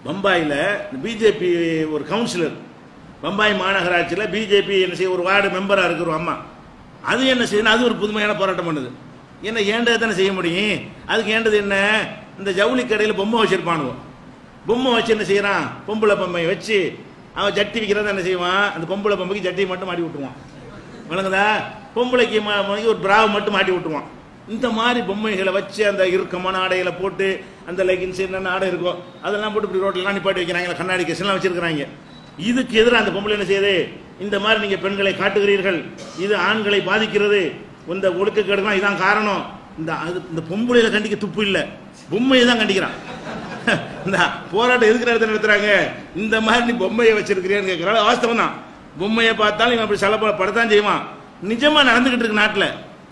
பம்பாயில் பிஜேபி ஒரு கவுன்சிலர் பம்பாய் மாநகராட்சியில் பிஜேபி என்ன செய்ய ஒரு வார்டு மெம்பராக இருக்கிற ஒரு அம்மா அது என்ன செய்யணும் அது ஒரு புதுமையான போராட்டம் பண்ணுது என்ன ஏண்டது தானே செய்ய முடியும் அதுக்கு ஏண்டது என்ன இந்த ஜவுளி கடையில் பொம்மை வச்சிருப்பானுவோம் பொம்மை வச்சு என்ன செய்யறான் பொம்பளை பொம்மையை வச்சு அவன் ஜட்டி விற்கிறத என்ன செய்வான் அந்த பொம்பளை பொம்மைக்கு ஜட்டியை மட்டும் மாட்டி விட்டுருவான் விளங்குதா பொம்பளைக்கு ம- ம- ஒரு பிராவை மட்டும் மாட்டி விட்டுருவான் இந்த மாதிரி பொம்மைகளை வச்சு அந்த இறுக்கமான ஆடையில போட்டு அந்த லெகின்ஸ் என்னென்ன ஆடை இருக்கோ அதெல்லாம் போட்டு இப்படி ரோட்லாம் நிப்பாட்டி வைக்கிறாங்க கண்ணாடி கேஸ்லாம் வச்சிருக்கிறாங்க இதுக்கு எதிராக அந்த பொம்பளை என்ன செய்யுது இந்த மாதிரி நீங்க பெண்களை காட்டுகிறீர்கள் இது ஆண்களை பாதிக்கிறது இந்த ஒழுக்கக்கேடுலாம் இதான் காரணம் இந்த அது இந்த பொம்பளையில கண்டிக்க துப்பு இல்லை பொம்மையை தான் கண்டிக்கிறான் இந்த போராட்டம் எதுக்கு நடத்த நடத்துறாங்க இந்த மாதிரி நீ பொம்மையை வச்சிருக்கிறியான்னு கேட்கிறாங்க வாஸ்தவம் தான் பொம்மையை பார்த்தாலும் இவன் அப்படி சில படத்தான் செய்வான் நிஜமா நடந்துகிட்டு இருக்கு நாட்டில்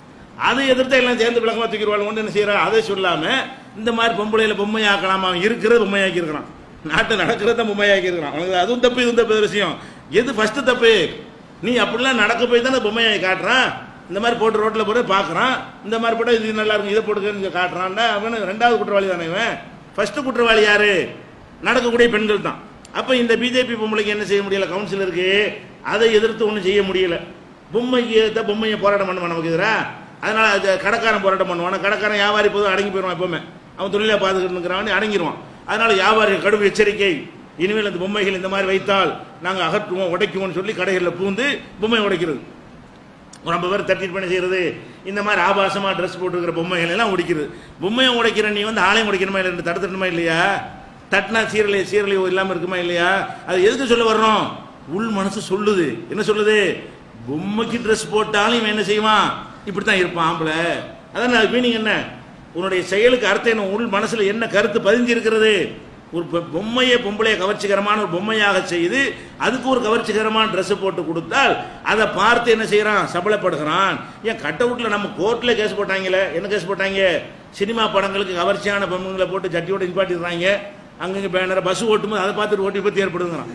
அதை எதிர்த்து எல்லாம் சேர்ந்து விளக்கமா தூக்கிடுவாங்க ஒன்று என்ன செய்யறான் அதை சொல்லாம இந்த மாதிரி பொம்பளையில பொம்மையாக்கலாம் அவன் இருக்கிறது பொம்மையாக்கி இருக்கிறான் நாட்டில் நடக்கிறத பொம்மையாக்கி இருக்கிறான் அவனுக்கு அதுவும் தப்பு இதுவும் தப்பு விஷயம் எது ஃபர்ஸ்ட் தப்பு நீ அப்படிலாம் நடக்க போய் தானே பொம்மையாக்கி காட்டுறான் இந்த மாதிரி போட்டு ரோட்ல போட்டு பார்க்கறான் இந்த மாதிரி போட்டு இது நல்லா இருக்கும் இதை போட்டுக்கன்னு காட்டுறான்டா அவன் ரெண்டாவது குற்றவாளி தானே இவன் ஃபர்ஸ்ட் குற்றவாளி யாரு நடக்கக்கூடிய பெண்கள் தான் அப்ப இந்த பிஜேபி பொம்பளைக்கு என்ன செய்ய முடியல கவுன்சிலருக்கு அதை எதிர்த்து ஒன்றும் செய்ய முடியல பொம்மைக்கு எதிர்த்த பொம்மையை போராட்டம் பண்ணுவான் நமக்கு எதிரா அதனால அது கடைக்காரன் போராட்டம் பண்ணுவான் கடைக்காரன் வியாபாரி போதும் அடங்கி போயிடுவான் எப்பவுமே அவன் தொழிலை பார்த்துக்கிட்டு அடங்கிடுவான் அதனால வியாபாரிகள் கடும் எச்சரிக்கை இனிமேல் இந்த பொம்மைகள் இந்த மாதிரி வைத்தால் நாங்கள் அகற்றுவோம் உடைக்குவோம்னு சொல்லி கடைகளில் பூந்து பொம்மை உடைக்கிறது ஒரு ஐம்பது பேர் தட்டிட்டு பண்ணி செய்யறது இந்த மாதிரி ஆபாசமா ட்ரெஸ் போட்டுருக்கிற பொம்மைகள் எல்லாம் உடைக்கிறது பொம்மையை உடைக்கிற நீ வந்து ஆலயம் உடைக்கணுமா இல்லை தடுத்துடணுமா இல்லையா தட்டினா சீரலை சீரலை இல்லாம இருக்குமா இல்லையா அது எதுக்கு சொல்ல வர்றோம் உள் மனசு சொல்லுது என்ன சொல்லுது பொம்மைக்கு ட்ரெஸ் போட்டாலும் இவன் என்ன செய்வான் இப்படித்தான் இருப்பான் ஆம்பளை அதான் அது மீனிங் என்ன உன்னுடைய செயலுக்கு அர்த்தம் என்ன உள் மனசுல என்ன கருத்து பதிஞ்சு இருக்கிறது ஒரு பொ- பொம்மையை பொம்பளையை கவர்ச்சிகரமான ஒரு பொம்மையாக செய்து அதுக்கு ஒரு கவர்ச்சிகரமான Dress போட்டு கொடுத்தால் அதை பார்த்து என்ன செய்யறான் சபலப்படுகிறான் ஏன் கட் அவுட்ல நம்ம கோர்ட்ல கேஸ் போட்டாங்களே என்ன கேஸ் போட்டாங்க சினிமா படங்களுக்கு கவர்ச்சியான பொம்மைங்களை போட்டு ஜட்டியோட நிப்பாட்டிடுறாங்க அங்கங்க பேனர் பஸ் ஓட்டும்போது அதை பார்த்துட்டு ஓட்டி பத்தி ஏற்படுங்கிறான்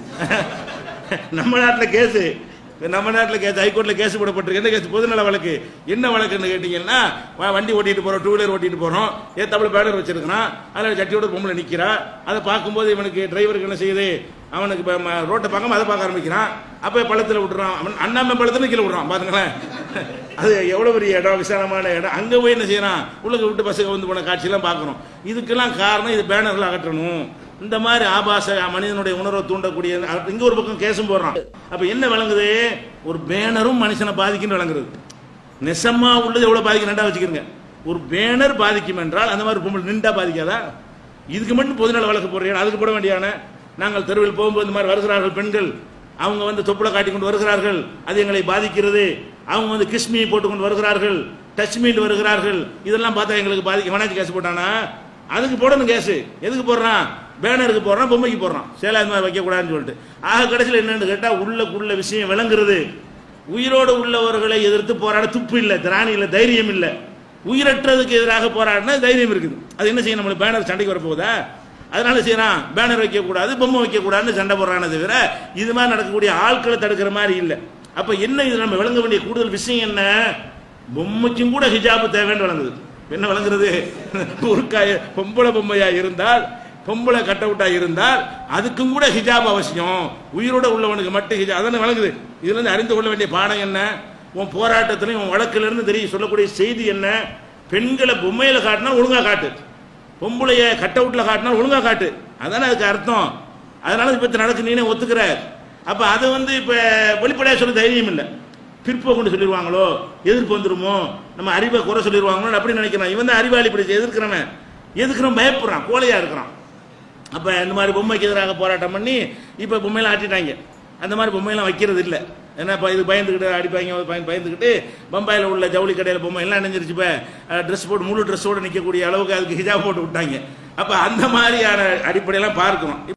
நம்ம நாட்டில் கேஸு நம்ம நாட்டில் கேஸ் ஹைகோர்ட்டில் கேஸ் போடப்பட்டிருக்கு என்ன கேஸ் பொதுநல வழக்கு என்ன வழக்குன்னு கேட்டீங்கன்னா வ- வண்டி ஓட்டிட்டு போறோம் டூ வீலர் ஓட்டிட்டு போறோம் ஏ தமிழ் பேனர் வச்சிருக்கிறான் அதில் சட்டியோட பொம்பளை நிக்கிறா அதை பார்க்கும்போது இவனுக்கு டிரைவருக்கு என்ன செய்யுது அவனுக்கு இப்ப ம- ரோட்டை பார்க்காம அதை பார்க்க ஆரம்பிக்கிறான் அப்போ பள்ளத்தில் விட்டுறான் அவன் அண்ணாமை பள்ளத்துல கீழே விடுறான் பாருங்களேன் அது எவ்வளவு பெரிய இடம் விசாலமான இடம் அங்க போய் என்ன செய்யறான் உள்ளுக்கு விட்டு பஸ்ஸுக்கு வந்து போன காட்சியெல்லாம் பார்க்கறோம் இதுக்கெல்லாம் காரணம் இது பேனர்ல அகற்றணும் இந்த மாதிரி ஆபாச மனிதனுடைய உணர்வை தூண்டக்கூடிய இங்க ஒரு பக்கம் கேஸும் போடுறான் அப்ப என்ன விளங்குது ஒரு பேனரும் மனுஷனை பாதிக்குன்னு விளங்குறது நெசமா உள்ளது எவ்வளவு பாதிக்கும் ரெண்டா வச்சுக்கிறங்க ஒரு பேனர் பாதிக்கும் என்றால் அந்த மாதிரி பொம்பளை நின்றா பாதிக்காதா இதுக்கு மட்டும் பொதுநல வழக்கு போடுறீங்க அதுக்கு போட வேண்டியான நாங்கள் தெருவில் போகும்போது இந்த மாதிரி வருகிறார்கள் பெண்கள் அவங்க வந்து தொப்புளை காட்டி கொண்டு வருகிறார்கள் அது எங்களை பாதிக்கிறது அவங்க வந்து கிஸ்மி போட்டுக்கொண்டு வருகிறார்கள் டச் மீட் வருகிறார்கள் இதெல்லாம் பார்த்தா எங்களுக்கு பாதிக்க வேணாச்சு கேஸ் போட்டானா அதுக்கு போடணும் கேஸ் எதுக்கு போடுறான் பேனருக்கு போடுறான் பொம்மைக்கு போடுறான் சேலா இந்த மாதிரி வைக்கக்கூடாதுன்னு சொல்லிட்டு ஆக கடைசியில் என்னன்னு கேட்டால் உள்ளக்குள்ள விஷயம் விளங்குறது உயிரோடு உள்ளவர்களை எதிர்த்து போராட துப்பு இல்லை திராணி இல்லை தைரியம் இல்லை உயிரற்றதுக்கு எதிராக போராடினா தைரியம் இருக்குது அது என்ன செய்யும் நம்மளுக்கு பேனர் சண்டைக்கு வரப்போகுதா அதனால செய்யறான் பேனர் வைக்கக்கூடாது பொம்மை வைக்கக்கூடாதுன்னு சண்டை போடுறானே தவிர இது மாதிரி நடக்கக்கூடிய ஆட்களை தடுக்கிற மாதிரி இல்லை அப்ப என்ன இது நம்ம விளங்க வேண்டிய கூடுதல் விஷயம் என்ன பொம்மைக்கும் கூட ஹிஜாபு தேவைன்னு விளங்குது என்ன விளங்குறது ஒரு க- பொம்பளை பொம்மையா இருந்தால் பொம்பளை கட் அவுட்டா இருந்தால் அதுக்கும் கூட ஹிஜாப் அவசியம் உயிரோட உள்ளவனுக்கு மட்டும் ஹிஜாப் அதானே விளங்குது இதுல இருந்து அறிந்து கொள்ள வேண்டிய பாடம் என்ன உன் போராட்டத்திலையும் உன் வழக்குல இருந்து தெரியும் சொல்லக்கூடிய செய்தி என்ன பெண்களை பொம்மையில காட்டினா ஒழுங்கா காட்டு பொம்பளைய கட் அவுட்ல காட்டினா ஒழுங்கா காட்டு அதானே அதுக்கு அர்த்தம் அதனால இப்ப நடக்கு நீனே ஒத்துக்கிற அப்ப அது வந்து இப்ப வெளிப்படையா சொல்ல தைரியம் இல்லை பிற்போக்குன்னு சொல்லிடுவாங்களோ எதிர்ப்பு வந்துருமோ நம்ம அறிவை குறை சொல்லிடுவாங்களோ அப்படி நினைக்கிறான் இவன் தான் அறிவாளி இப்படி எதிர்க்கிறவன் எதுக்குறவன் பயப்படுறான் கோழையா இருக்கிறான் அப்ப இந்த மாதிரி பொம்மைக்கு எதிராக போராட்டம் பண்ணி இப்ப பொம்மையெல்லாம் ஆட்டிட்டாங்க அந்த மாதிரி பொம்மையெல்லாம் வைக்கிறது இல்லை ஏன்னா இப்போ இது பயந்துக்கிட்டு அடிப்பாங்க பயந்து பயந்துக்கிட்டு பம்பாயில் உள்ள ஜவுளி கடையில் பொம்மை எல்லாம் நினைஞ்சிருச்சு இப்போ ட்ரெஸ் போட்டு முழு ட்ரெஸ்ஸோடு நிற்கக்கூடிய அளவுக்கு அதுக்கு ஹிஜாப் போட்டு விட்டாங்க அப்போ அந்த மாதிரியான அடிப்படையெல்லாம் பார்க்கணும்